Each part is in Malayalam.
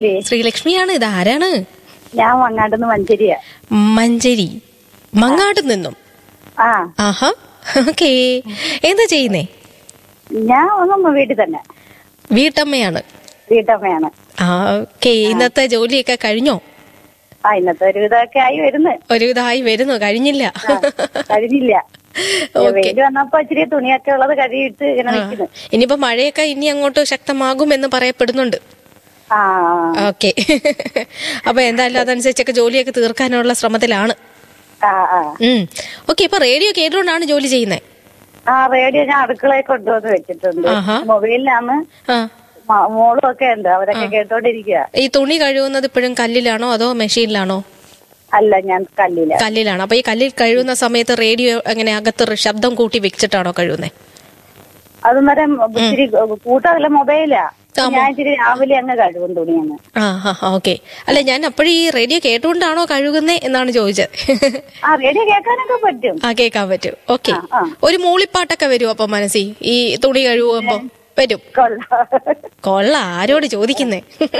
ഏ, ശ്രീലക്ഷ്മിയാണ് ഇത് ആരാണ് ഞാൻ വങ്ങാട്ടുന്ന് മഞ്ചേരിയാ മഞ്ചേരി മങ്ങാട്ട് നിന്നും ആ ആഹാ ഓക്കേ എന്താ ചെയ്യുന്നേ ഞാൻ ഒന്നും വീട്ടിൽ തന്നെ വീട്ടമ്മയാണ് വീട്ടമ്മയാണ് ആ ഓക്കേ ഇന്നത്തെ ജോലിയൊക്കെ കഴിഞ്ഞോ ആ ഇന്നത്തെ ഒരു ഇതൊക്കെ ആയി വരുന്നു ഒരു ഇതായി വരുന്നു കഴിഞ്ഞില്ല കഴിഞ്ഞില്ല ഓക്കേ. വെയിൽ വന്നപ്പോ ഇച്ചിരി തുണിയൊക്കെ ഉള്ളത് കഴുകിയിട്ട് ഇങ്ങനെ നിൽക്കുന്നു ഇനിയിപ്പോ മഴയൊക്കെ ഇനി അങ്ങോട്ട് ശക്തമാകും എന്ന് പറയപ്പെടുന്നുണ്ട് ആ ഓക്കെ അപ്പൊ എന്തായാലും അതനുസരിച്ചൊക്കെ ജോലിയൊക്കെ തീർക്കാനുള്ള ശ്രമത്തിലാണ് ആ ആ ഉം ഓക്കെ ഇപ്പൊ റേഡിയോ കേട്ടുകൊണ്ടാണ് ജോലി ചെയ്യുന്നത് ആ റേഡിയോ ഞാൻ അടുക്കളയിൽ കൊണ്ടുവന്ന് വെച്ചിട്ടുണ്ട് ആഹാ. മൊബൈലിലാണ് ആ മ- മോളും ഒക്കെ ഉണ്ട് അവരൊക്കെ കേട്ടോണ്ടിരിക്കുക ഈ തുണി കഴുകുന്നത് ഇപ്പോഴും കല്ലിലാണോ അതോ മെഷീനിലാണോ അല്ല ഞാൻ കല്ലില്ല കല്ലിലാണ് അപ്പൊ ഈ കല്ലിൽ കഴുകുന്ന സമയത്ത് റേഡിയോ എങ്ങനെ അകത്ത് റി- ശബ്ദം കൂട്ടി വെച്ചിട്ടാണോ കഴുകുന്നത് അത് നേരം ഇച്ചിരി കൂട്ടതല്ല മൊബൈലാ ഞാൻ ഇച്ചിരി രാവിലെ അങ്ങ് കഴുകും തുണിയങ്ങ് ആ ആ ഓക്കെ അല്ല ഞാൻ അപ്പോഴും ഈ റേഡിയോ കേട്ടുകൊണ്ടാണോ കഴുകുന്നേ എന്നാണ് ചോദിച്ചത് ആ റേഡിയോ കേൾക്കാനൊക്കെ പറ്റും ആ കേൾക്കാൻ പറ്റും ഓക്കെ ആ, ആ. ഒരു മൂളിപ്പാട്ടൊക്കെ വരും അപ്പൊ മനസ്സിൽ ഈ തുണി കഴുകുമ്പോ വരും കൊള്ളാം കൊള്ള ആരോട് ചോദിക്കുന്നേ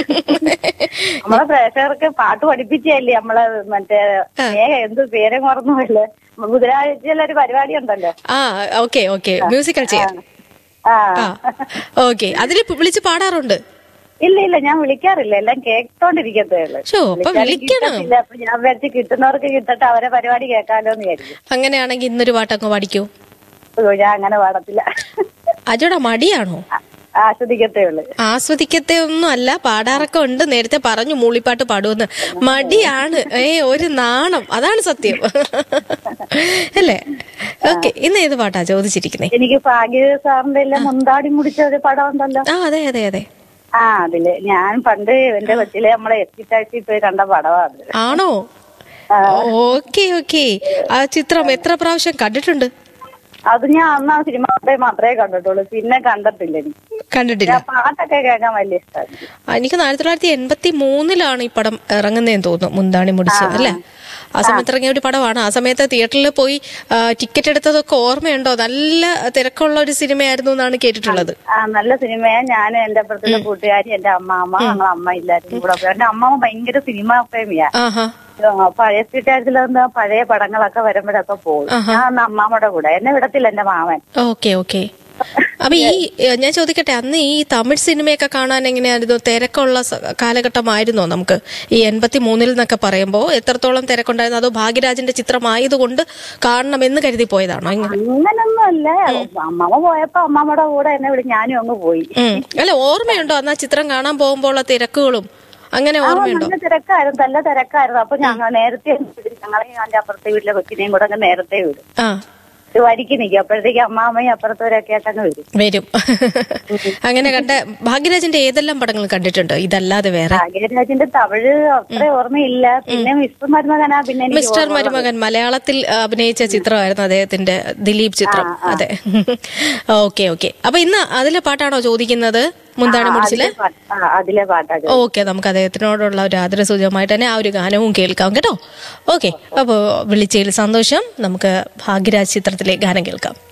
നമ്മളെ പ്രേക്ഷകർക്ക് പാട്ട് പഠിപ്പിച്ചല്ലേ നമ്മളെ മറ്റേ ഏ എന്ത് പേരും മറന്നുമല്ലേ ബുധനാഴ്ചയിലെ ഒരു പരിപാടി ഉണ്ടല്ലോ ആ ഓക്കെ ഓക്കെ മ്യൂസിക്കൽ ചെയർ ആ ആ ഓക്കെ അതിൽ വിളിച്ച് പാടാറുണ്ട് ഇല്ല ഇല്ല ഞാൻ വിളിക്കാറില്ല എല്ലാം കേട്ടോണ്ടിരിക്കത്തേ ഉള്ളു ഷോ അപ്പൊ വിളിച്ചാലും വിളിക്കണം കിട്ടത്തില്ല. അപ്പൊ ഞാൻ വിചാരിച്ച് കിട്ടുന്നവർക്ക് കിട്ടട്ടെ അവരെ പരിപാടി കേൾക്കാലോ എന്ന് വിചാരിക്കും അങ്ങനെയാണെങ്കിൽ ഇന്നൊരു പാട്ടങ്ങ് പാടിക്കൂ അയ്യോ, ഞാൻ അങ്ങനെ പാടത്തില്ല അജോടാ മടിയാണോ ആ- ആസ്വദിക്കത്തേ ഉള്ളു ആസ്വദിക്കത്തെ ഒന്നും അല്ല പാടാറൊക്കെ ഉണ്ട് നേരത്തെ പറഞ്ഞു മൂളിപ്പാട്ട് പാടുമെന്ന് മടിയാണ് ഏ ഒരു നാണം അതാണ് സത്യം അല്ലേ ഓക്കെ ഇന്ന് ഏത് പാട്ടാ ചോദിച്ചിരിക്കുന്നേ എനിക്ക് ഭാഗ്യ സാറിന്റെ എല്ലാം മുന്താടി മുടിച്ച ഒരു പടം ഉണ്ടല്ലോ ആ അതെ അതെ അതെ ആ അതില് ഞാൻ പണ്ട് എന്റെ കൊച്ചിലെ നമ്മളെ എത്തിട്ടാഴ്ചയിൽ പോയി കണ്ട പടമാണ് അത് ആണോ ഓക്കെ ഓക്കെ ആ ചിത്രം എത്ര പ്രാവശ്യം കണ്ടിട്ടുണ്ട് അത് ഞാൻ അന്ന് ആ സിനിമ മാത്രമേ കണ്ടിട്ടുള്ളൂ പിന്നെ കണ്ടിട്ടില്ല എനിക്ക് കണ്ടിട്ടില്ല ആ പാട്ടൊക്കെ കേൾക്കാൻ വലിയ ഇഷ്ടമാണ് ആ, എനിക്ക് ആയിരത്തി തൊള്ളായിരത്തി എൺപത്തി മൂന്നിലാണ് ഈ പടം ഇറങ്ങുന്നതെന്ന് തോന്നുന്നു മുന്താണി മുടിച്ച് അല്ലേ ആ സമയത്ത് ഇറങ്ങിയ ഒരു പടമാണ് ആ സമയത്ത് തിയേറ്ററിൽ പോയി ആ, ടിക്കറ്റ് എടുത്തതൊക്കെ ഓർമ്മയുണ്ടോ നല്ല തിരക്കുള്ള ഒരു സിനിമയായിരുന്നു എന്നാണ് കേട്ടിട്ടുള്ളത് ആ നല്ല സിനിമയാ ഞാൻ എന്റെ അപ്പുറത്തുള്ള കൂട്ടുകാരി എന്റെ അമ്മാമ്മ ഞങ്ങളെ അമ്മ എല്ലാരും കൂടെ പോയി എന്റെ അമ്മാമ്മ ഭയങ്കര സിനിമ പ്രേമിയാ ആഹാ ആ, പഴയ സീറ്റായതിലൊന്ന് പഴയ പടങ്ങളൊക്കെ വരുമ്പോഴൊക്കെ പോകും ഞാൻ അന്ന് അമ്മാമ്മയുടെ കൂടെ എന്നെ വിടത്തില്ല എന്റെ മാമൻ ഓക്കെ ഓക്കെ അപ്പൊ ഈ ഏ, ഞാൻ ചോദിക്കട്ടെ അന്ന് ഈ തമിഴ് സിനിമയൊക്കെ കാണാൻ എങ്ങനെയായിരുന്നു തിരക്കുള്ള സ- കാലഘട്ടമായിരുന്നോ നമുക്ക് ഈ എൺപത്തി മൂന്നിൽ എന്നൊക്കെ പറയുമ്പോൾ എത്രത്തോളം തിരക്കുണ്ടായിരുന്നു അതോ ഭാഗ്യരാജിന്റെ ചിത്രമായതുകൊണ്ട് കാണണമെന്ന് കരുതി പോയതാണോ എങ്ങനെ അങ്ങനൊന്നും അല്ല അമ്മാമ്മ പോയപ്പോ അമ്മാമ്മയുടെ കൂടെ എന്നെ വിളി ഞാനും അങ്ങ് പോയി ഉം. അല്ല ഓർമ്മയുണ്ടോ അന്ന് ആ ചിത്രം കാണാൻ പോകുമ്പോൾ ഉള്ള തിരക്കുകളും അങ്ങനെ ആ, ഓർമ്മയുണ്ടോ നല്ല തിരക്കായിരുന്നു നല്ല തിരക്കായിരുന്നു അപ്പൊ ഞങ്ങൾ നേരത്തെ വിടും. ഞങ്ങളെ അതിന്റെ അപ്പുറത്തെ വീട്ടിലെ കൊച്ചിനെയും കൂടെ അങ്ങ് നേരത്തെ വിടും ആ ഒരു വരിക്ക് നിൽക്കും അപ്പോഴത്തേക്ക് അമ്മാമ്മയും അപ്പുറത്തവരൊക്കെ ആയിട്ട് അങ്ങ് വരും വരും അങ്ങനെ കണ്ട ഭാഗ്യരാജിന്റെ ഏതെല്ലാം പടങ്ങൾ കണ്ടിട്ടുണ്ട് ഇതല്ലാതെ വേറെ ഭാഗ്യരാജിന്റെ തമിഴ് അത്ര ഓർമ്മയില്ല പിന്നെ മിസ്റ്റർ മരുമകനാ പിന്നെ എനിക്ക് മിസ്റ്റർ മരുമകൻ മലയാളത്തിൽ അഭിനയിച്ച ചിത്രമായിരുന്നു അദ്ദേഹത്തിന്റെ ദിലീപ് ചിത്രം അതെ ഓക്കെ ഓക്കെ അപ്പൊ ഇന്ന് അതിലെ പാട്ടാണോ ചോദിക്കുന്നത് മുന്താണി മുടിച്ചില് അതിലെ പാട്ട്- ആ, അതിലെ പാട്ടാ ചോദിച്ചത്. ഓക്കെ നമുക്ക് അദ്ദേഹത്തിനോടുള്ള ഒരു ആദരസൂചകമായിട്ട് തന്നെ ആ ഒരു ഗാനവും കേൾക്കാം കേട്ടോ ഓക്കെ അപ്പോൾ വിളിച്ചതിൽ സന്തോഷം നമുക്ക് ഭാഗ്യരാജ് ചിത്രത്തിലെ ഗാനം കേൾക്കാം